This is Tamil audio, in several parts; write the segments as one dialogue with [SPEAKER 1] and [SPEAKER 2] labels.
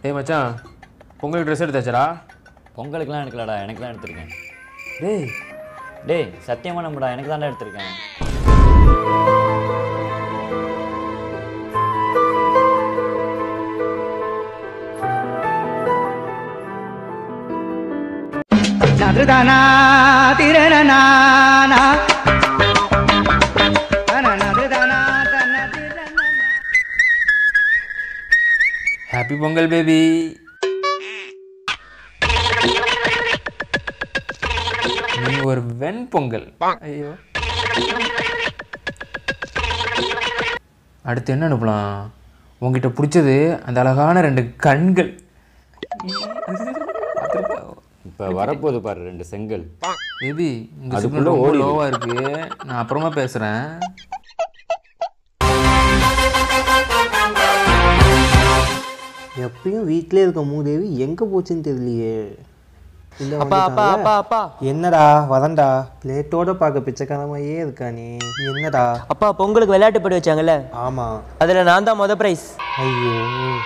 [SPEAKER 1] டேய் மச்சான் பொங்கலுக்கு ட்ரெஸ் எடுத்தாச்சடா
[SPEAKER 2] பொங்கலுக்குலாம் எடுக்கலடா எனக்கு தான் எடுத்திருக்கேன்
[SPEAKER 1] டேய்
[SPEAKER 2] டேய் சத்தியமா நம்படா எனக்கு தான்டா எடுத்திருக்கேன்
[SPEAKER 3] நதுதானா திரணனானா நதுதானா தன திரணனா
[SPEAKER 1] ஹாப்பி பொங்கல் பேபி நீ ஒரு வெண் பொங்கல் ஐயோ அடுத்து என்ன அனுப்பலாம் உங்ககிட்ட பிடிச்சது அந்த அழகான ரெண்டு கண்கள்
[SPEAKER 2] இப்போ வரப்போகுது பாரு ரெண்டு செங்கல்
[SPEAKER 1] பேபி இந்த
[SPEAKER 2] அதுக்குள்ள
[SPEAKER 1] சிக்னல் ரொம்ப
[SPEAKER 2] ஓடிடு.
[SPEAKER 1] லோவாக இருக்கு நான் அப்புறமா பேசுகிறேன்
[SPEAKER 4] எப்பயும் வீட்டிலே இருக்க மூதேவி எங்கே போச்சுன்னு தெரியலையே இல்லை
[SPEAKER 5] அப்பா அப்பா அப்பா அப்பா
[SPEAKER 4] என்னடா வரண்டா பிளேட்டோட பார்க்க பிச்சைக்காரமாயே இருக்கா நீ என்னடா
[SPEAKER 5] அப்பா பொங்கலுக்கு விளையாட்டு போட்டி வச்சாங்கல்ல
[SPEAKER 4] ஆமாம்
[SPEAKER 5] அதில் நான் தான் மொதல் ப்ரைஸ்
[SPEAKER 4] ஐயோ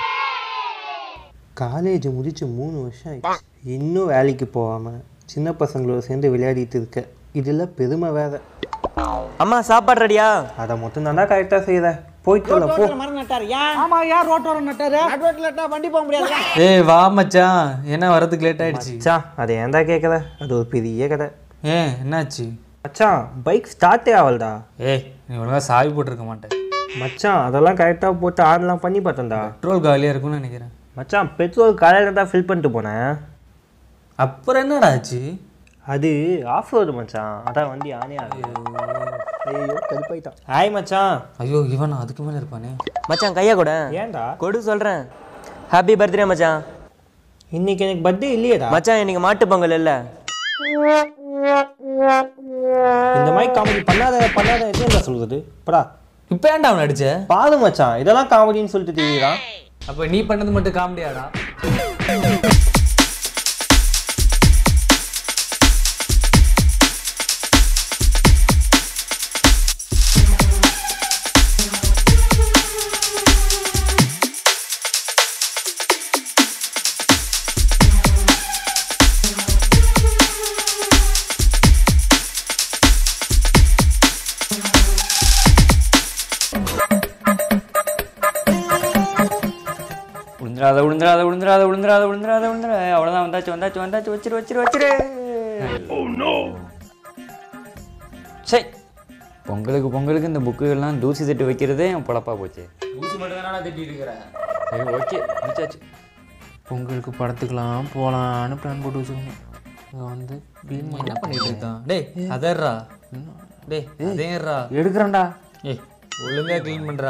[SPEAKER 4] காலேஜ் முடிச்சு மூணு வருஷம் ஆயிடுச்சு இன்னும் வேலைக்கு போகாமல் சின்ன பசங்களோட சேர்ந்து விளையாடிட்டு இருக்க இதில் பெருமை வேற
[SPEAKER 5] அம்மா சாப்பாடு ரெடியா
[SPEAKER 4] அதை மட்டும் நல்லா கரெக்டாக செய்கிற போயிட்டு வரல, போ
[SPEAKER 3] ஆமா யார் ரோட்டோரம் நட்டாரு ரோட்ல நட்டா வண்டி போக முடியாது
[SPEAKER 1] ஏய் வா மச்சான் என்ன வரதுக்கு லேட் ஆயிடுச்சு
[SPEAKER 4] மச்சான் அதை ஏன்டா கேட்குற அது ஒரு பெரிய கதை
[SPEAKER 1] ஏன் என்னாச்சு
[SPEAKER 4] மச்சான் பைக் ஸ்டார்ட்டே ஆகலடா
[SPEAKER 1] ஏய் நீ ஒழுங்கா சாவி போட்டிருக்க மாட்டேன்
[SPEAKER 4] மச்சான் அதெல்லாம் கரெக்டாக போட்டு ஆடெல்லாம் பண்ணி பார்த்தேன்டா
[SPEAKER 1] பெட்ரோல் காலியாக இருக்கும்னு நினைக்கிறேன்
[SPEAKER 4] மச்சான் பெட்ரோல் காலையில் தான் ஃபில் பண்ணிட்டு போனேன்
[SPEAKER 1] அப்புறம் என்னடா ஆச்சு
[SPEAKER 4] அது ஆஃப் ரோடு மச்சான் அதான் வண்டி ஆனே ஆகுது ஐயோ கடுப்பாயிட்டான் ஹாய் மச்சான்
[SPEAKER 1] ஐயோ இவன் அதுக்கு மேலே இருப்பானே
[SPEAKER 5] மச்சான் கையா கூட
[SPEAKER 4] ஏன்டா
[SPEAKER 5] கொடு சொல்கிறேன் ஹாப்பி பர்த்டே மச்சான்
[SPEAKER 4] இன்னைக்கு எனக்கு பர்த்டே இல்லையேடா
[SPEAKER 5] மச்சான் இன்னைக்கு மாட்டு பொங்கல் இல்லை
[SPEAKER 4] இந்த மாதிரி காமெடி பண்ணாத பண்ணாத என்ன சொல்றது படா
[SPEAKER 1] இப்போ ஏன்டா அவன் அடிச்ச
[SPEAKER 4] பாரு மச்சான் இதெல்லாம் காமெடின்னு சொல்லிட்டு தெரியுறான்
[SPEAKER 1] அப்போ நீ பண்ணது மட்டும் காமெடியாடா
[SPEAKER 2] விழுந்துராத விழுந்துராத விழுந்துராத விழுந்துராத விழுந்துராத விழுந்துராத அவ்வளோதான் வந்தாச்சு வந்தாச்சு வந்தாச்சு வச்சிரு வச்சிரு வச்சிரு சரி பொங்கலுக்கு பொங்கலுக்கு இந்த புக்கு எல்லாம் தூசி தட்டு வைக்கிறதே என் பொழப்பா போச்சு
[SPEAKER 1] ஊசி மட்டும் தானடா திட்டிட்டு இருக்கிறேன்
[SPEAKER 2] சரி ஓகே முடிச்சாச்சு
[SPEAKER 1] பொங்கலுக்கு படத்துக்கெல்லாம் போகலான்னு பிளான் போட்டு வச்சுக்கணும் இதை வந்து க்ளீன் பண்ண
[SPEAKER 6] என்ன பண்ணிட்டு இருக்கான் டேய் அதர்றா டேய் அதேறா
[SPEAKER 1] எடுக்கிறேன்டா
[SPEAKER 6] ஏய் ஒழுங்கா க்ளீன் பண்றா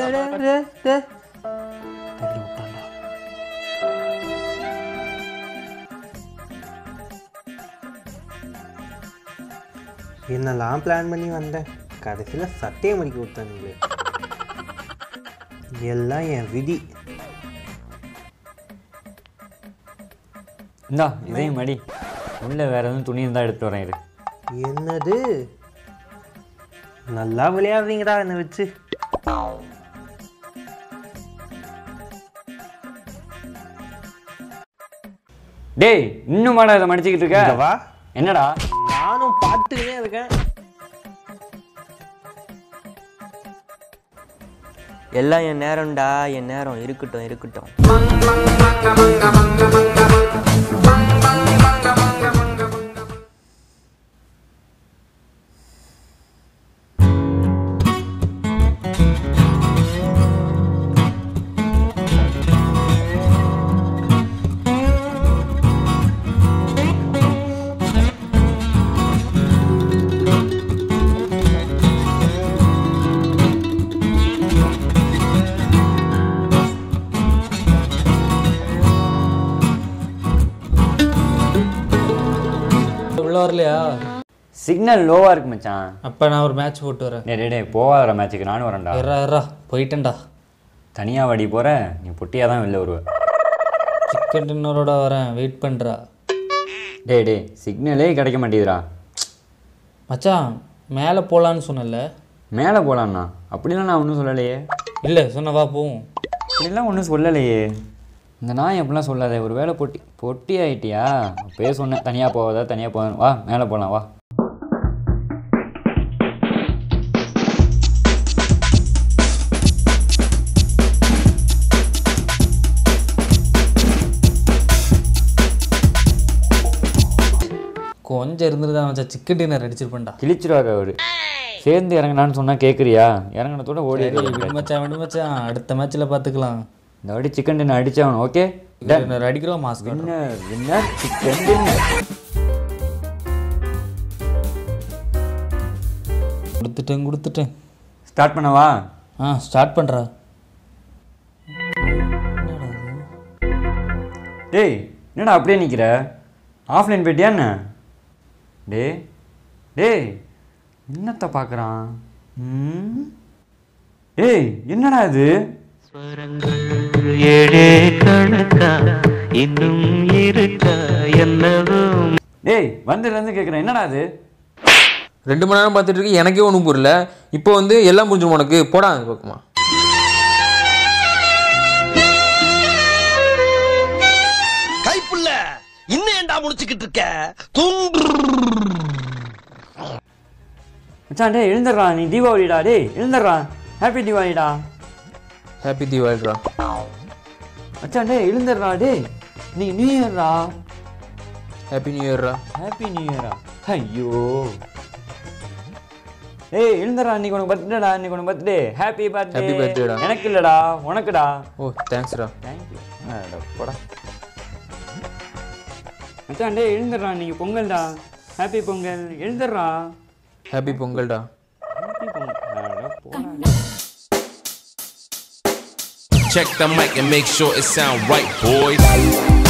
[SPEAKER 1] தள்ளி விட்டான்டா
[SPEAKER 4] என்னெல்லாம் பிளான் பண்ணி வந்தேன் கடைசியில் சட்டையை மடிக்க விட்டானுங்களே எல்லாம் என் விதி
[SPEAKER 2] இந்தா இதையும் மடி உள்ள வேற எதுவும் துணி இருந்தால் எடுத்து வரேன் இரு
[SPEAKER 4] என்னது நல்லா விளையாடுறீங்கடா என்னை வச்சு
[SPEAKER 2] டேய் இன்னும் மாடா இதை மடிச்சுக்கிட்டு
[SPEAKER 4] இங்க
[SPEAKER 2] இருக்க
[SPEAKER 4] வா
[SPEAKER 2] என்னடா
[SPEAKER 4] நானும் பார்த்துக்கிட்டே இருக்கேன்
[SPEAKER 5] எல்லாம் என் நேரம்டா என் நேரம் இருக்கட்டும் இருக்கட்டும்
[SPEAKER 6] உள்ள வரலையா
[SPEAKER 2] சிக்னல் லோவாக இருக்கு மச்சான்
[SPEAKER 6] அப்ப நான் ஒரு மேட்ச் போட்டு வரேன்
[SPEAKER 2] டேய் டேய், டேய் போகாத மேட்ச்சுக்கு நானும் வரேன்டா
[SPEAKER 6] எறா எறா போயிட்டேன்டா
[SPEAKER 2] தனியாக வாடி போற நீ பொட்டியாக தான் வெளில வருவ
[SPEAKER 6] சிக்கன் டின்னரோட வரேன் வெயிட் பண்றா
[SPEAKER 2] டேய் டேய் சிக்னலே கிடைக்க மாட்டேங்குதுடா
[SPEAKER 6] மச்சான் மேலே போலான்னு சொன்னல
[SPEAKER 2] மேலே போகலான்னா அப்படிலாம் நான் ஒன்றும் சொல்லலையே
[SPEAKER 6] இல்லை சொன்ன வா போவோம்
[SPEAKER 2] அப்படிலாம் ஒன்றும் சொல்லலையே இந்த நாய் அப்படிலாம் சொல்லாத ஒரு வேலை பொட்டி பொட்டி ஆயிட்டியா அப்பயே சொன்னேன் தனியாக போகாத தனியாக போகாத வா மேலே போகலாம் வா
[SPEAKER 6] கொஞ்சம் இருந்துருதான் மச்சான் சிக்கன் டின்னர் அடிச்சிருப்பேன்டா
[SPEAKER 2] கிழிச்சிருவாங்க அவரு சேர்ந்து இறங்கினான்னு சொன்னால் கேட்குறியா இறங்கினத்தோட ஓடி
[SPEAKER 6] சரி விடு மச்சான் விடு மச்சான் அடுத்த மேட்ச்சில் பார்த்துக்கலாம்
[SPEAKER 2] இந்த வாட்டி சிக்கன் டின்னர் அடிச்சாகணும் ஓகே
[SPEAKER 6] டின்னர் அடிக்கிறோம் mask
[SPEAKER 2] winner winner chicken dinner
[SPEAKER 6] கொடுத்துட்டேன் கொடுத்துட்டேன்
[SPEAKER 2] ஸ்டார்ட் பண்ணவா
[SPEAKER 6] ஆ ஸ்டார்ட் பண்ணுறா
[SPEAKER 2] டேய் என்னடா அப்படியே நிற்கிற ஆஃப்லைன் போயிட்டியா என்ன டே டேய் என்னத்த பார்க்குறான் ம் டேய் என்னடா இது
[SPEAKER 7] ஏழே கணக்கா இன்னும் இருக்கா என்னதும்
[SPEAKER 2] டேய் வந்ததுலேருந்து கேட்குறேன் என்னடா இது
[SPEAKER 1] ரெண்டு மணி நேரம் பார்த்துட்டு இருக்கு எனக்கே ஒன்றும் புரியல இப்போ வந்து எல்லாம் புரிஞ்சிடும் உனக்கு போடா அந்த பக்கமா
[SPEAKER 8] கைப்புள்ள இன்னும் ஏன்டா முடிச்சுக்கிட்டு இருக்க தூங்கு
[SPEAKER 2] மச்சான் டேய் எழுந்துடுறா நீ தீபாவளிடா டேய் எழுந்துடுறா ஹாப்பி தீபாவளிடா
[SPEAKER 1] ஹாப்பி தீபாவளிடா
[SPEAKER 2] மச்சான் டேய் எழுந்துடுறா டேய் நீ நியூ இயர்ரா
[SPEAKER 1] ஹாப்பி நியூ இயர்ரா
[SPEAKER 2] ஹாப்பி நியூ இயரா ஐயோ ஏய் எழுந்துடுறா இன்னைக்கு உனக்கு பர்த்டேடா இன்னைக்கு உனக்கு birthday happy birthday
[SPEAKER 1] Happy birthday டா.
[SPEAKER 2] எனக்கு இல்லடா உனக்குடா
[SPEAKER 1] ஓ தேங்க்ஸ்டா
[SPEAKER 2] தேங்க்யூ போடா மச்சான் டேய் எழுந்துடுறா இன்னைக்கு பொங்கல்டா ஹாப்பி பொங்கல் எழுந்துடுறா
[SPEAKER 1] ஹாப்பி பொங்கல்டா
[SPEAKER 2] ஹாப்பி பொங்கல் அட போடா.
[SPEAKER 9] Check the mic and make sure it sound right, boys.